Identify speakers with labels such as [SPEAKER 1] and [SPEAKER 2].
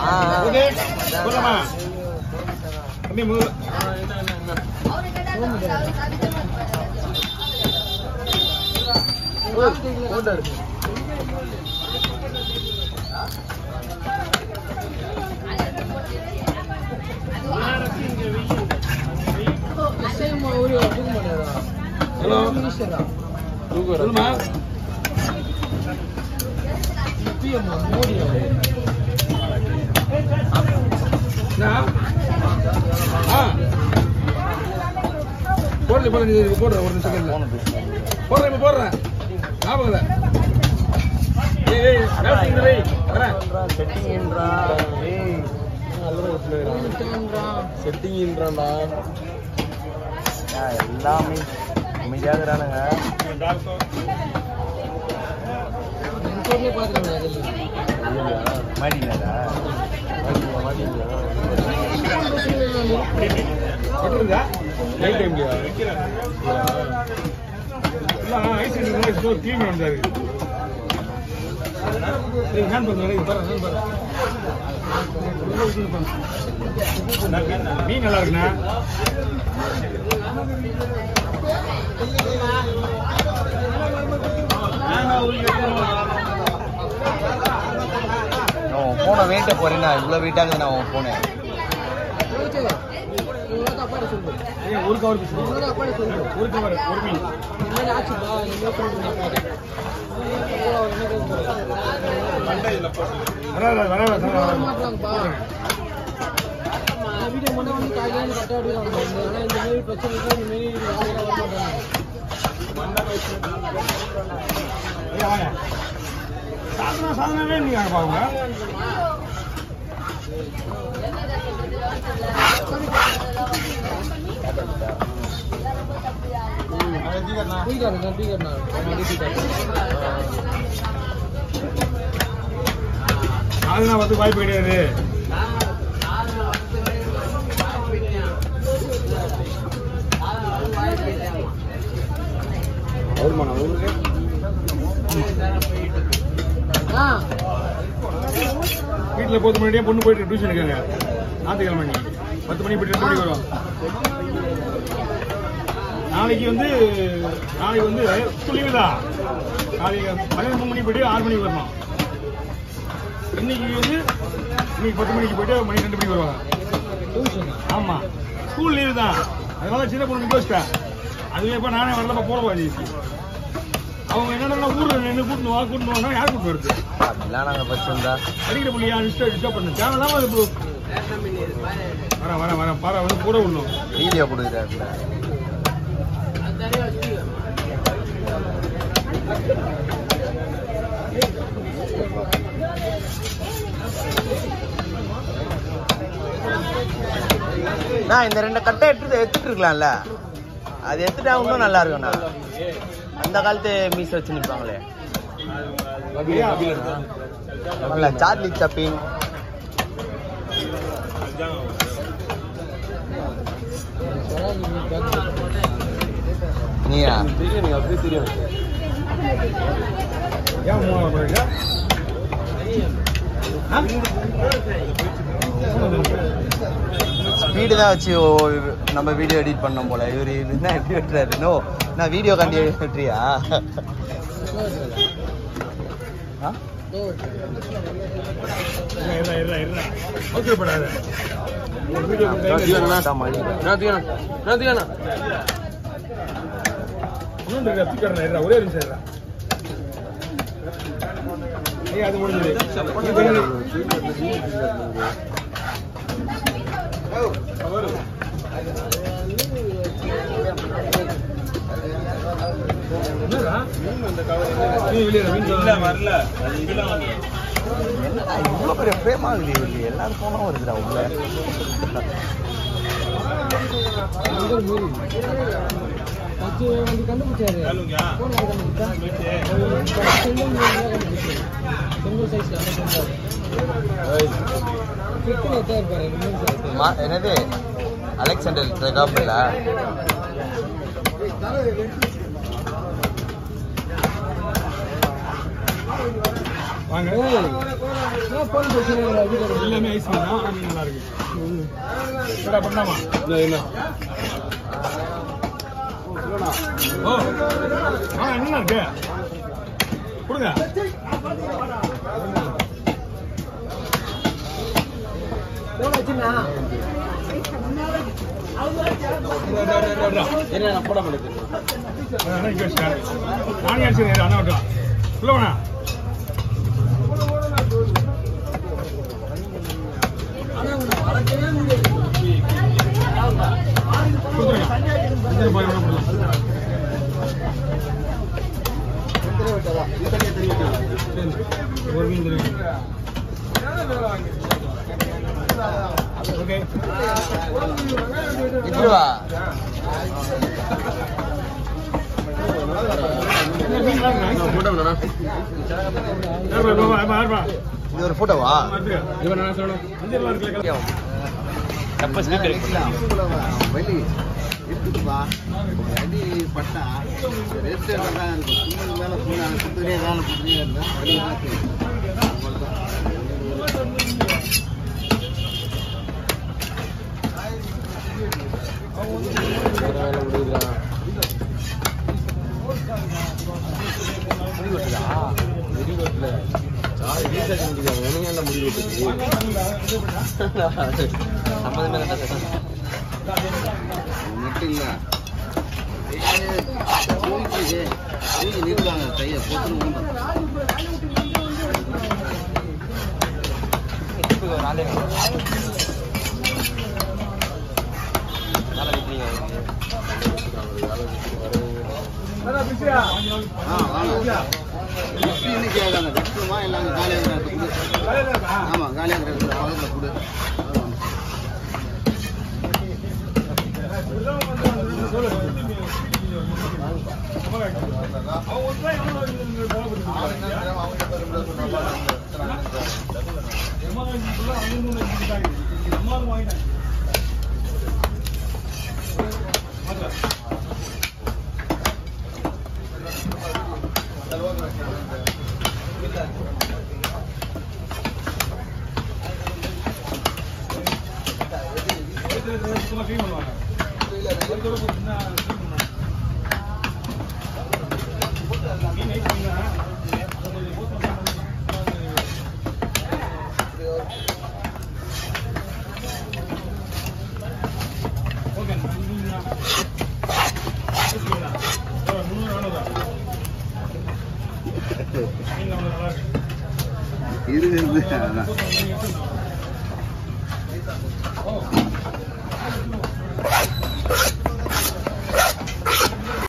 [SPEAKER 1] Okay போலாமா தம்பி மு ஹலோ சொல்லுமா என்ன? ஆ போடுறேன் போடுறேன் இது போடுறேன் ஒரு நிமிஷம் இரு. போடுறேன் இப்போ போடுறேன் ஞாபகம் இல்லை ஏய் ஏய் வேலை செய்யுங்க வை. வரேன்
[SPEAKER 2] செட்டிங்ன்றான்டா எல்லாமே அமைதியாகிறானுங்க மாட்டிங்களா
[SPEAKER 1] போட்டுருந்தா
[SPEAKER 2] நைட் டைம்லயா
[SPEAKER 1] எல்லாம் ஐஸ்கிரீம் ஸ்டோர் கிளீன் வந்தாரு ஏய் நான் பண்ணுறேன் பாரு நான் பாரு மீன் நல்லா இருக்குண்ணா
[SPEAKER 2] நான் உன் போனை வெயிட்ட போறேன்னா இவ்வளோ வெயிட்டாக நான் உன் போனேன்
[SPEAKER 1] ஏன் ஒரு கவர் பீஸ் ஒரு கவர் ஒரு மீன் வராது வராது வராது ஐயா வாங்க சாதனா சாதனாவே நீங்க பாருங்க சாதனா வந்து வாய்ப்பு கிடையாது
[SPEAKER 2] அவருமாண்ணா அவருக்கு
[SPEAKER 1] வீட்டில் போத்து முன்னாடியே பொண்ணு போயிட்டு டியூஷன் இருக்காங்க ஞாயிற்றுக்கிழமை மணி பத்து மணி போயிட்டு ரெண்டு மணிக்கு வரும் நாளைக்கு வந்து நாளைக்கு வந்து லீவு தான் நாளைக்கு பதினொன்று மணிக்கு போயிட்டு ஆறு மணிக்கு வரணும் இன்னைக்கு வந்து இன்னைக்கு பத்து மணிக்கு போயிட்டு மணி ரெண்டு மணிக்கு வருவாங்க ஆமாம் ஸ்கூல் லீவு தான் அதனால சின்ன பொண்ணு நிக்க வச்சிட்டேன் அதுவே இப்போ நானே வரலப்பா போட போச்சு அவங்க என்னென்ன ஊரில் நின்று கூட்டணும் வா கூட்டணும் வானா யார் கூட்டு வருது
[SPEAKER 2] அப்படிலாம் நாங்கள் வச்சிருந்தா
[SPEAKER 1] அடிக்கிற புள்ளியா டிஸ்டர்ப் டிஸ்டர்ப் பண்ணு தேவையில்லாம அது இப்போ வரேன் வரேன் வரேன் பாரு வந்து கூட விடணும்
[SPEAKER 2] வீடியோ கொடுக்குறாருல நான் இந்த ரெண்டு கட்டை எடுத்து எடுத்துட்டு இருக்கலாம்ல அது எடுத்துட்டா இன்னும் நல்லா இருக்கும்ண்ணா அந்த காலத்து மீஸ் வச்சு நிற்பாங்களே இல்ல சார்லி சப்பிங் நீயா
[SPEAKER 1] தெரியும் நீங்க அப்படியே தெரியும் ஏன் மூணாவது போறீங்க
[SPEAKER 2] ஸ்பீடு தான் வச்சு ஓ- நம்ம வீடியோ எடிட் பண்ணோம் போல இவரு என்ன எப்படி வெட்டுறாரு நோ நான் வீடியோ காண்டி வெட்டுறியா ஆ?
[SPEAKER 1] இருடா இருடா இருடா அவசரப்படாத ஒரு வீடியோ
[SPEAKER 2] அதான் மணி.
[SPEAKER 1] இன்னொன்று இருக்கா தூக்கிறேன் இருடா ஒரே ஒரு நிமிஷம் இருடா ஏய் அது முடிஞ்சது நீ பண்ணு. என்னடா? நீ வெளியே இரு, மீன் வரல
[SPEAKER 2] என்னடா இவ்வளோ பெரிய ஃப்ரேம் ஆகுது இவரு எல்லாரும் போனா வருதுடா உள்ள மா- என்னது அலெக்சாண்டர் ட்ரெகாபிளா
[SPEAKER 1] வாங்க எல்லாமே ஐஸ் தான் ஆனா மீன் நல்லா இருக்கு என்னடா பண்ணாமா ஓ ஆ என்ன இருக்கு கொடுங்க அண்ணா, இங்க வச்சுக்க. நானே அடிச்சிருக்கேன் அண்ணா விட்டா உள்ள வேணா கொடுத்துருங்க கொடுத்துட்டு போய் வேணா கொடுக்கலாம். சரி. ஒரு மீன் தெரியும் ஓகே
[SPEAKER 2] எடுத்துட்டு வா இது ஒரு போட்டோவா எப்ப ஸ்பீக்கர்
[SPEAKER 3] வலி இருக்குதுப்பா அடி பட்டா ரெஸ்ட் தான் இருக்கும் சும்மா மேலே சும்மா சுத்தரே வேலை சுத்தரே இருந்தால் வலி தான் தெரியும் மட்டும் இல்லை தூக்கி தூக்கி நிறுவாங்க கையை போட்டு ஊம்பும். ஆ வாங்க மிக்ஸின்னு கேட்காங்க வெட்டுமா இல்லை அங்கே காலியாக இருக்கிற இடத்துல கொடு ஆமாம் காலியாக இருக்கிற இடத்துல பக்கத்தில் கொடு இருக்குது அதான்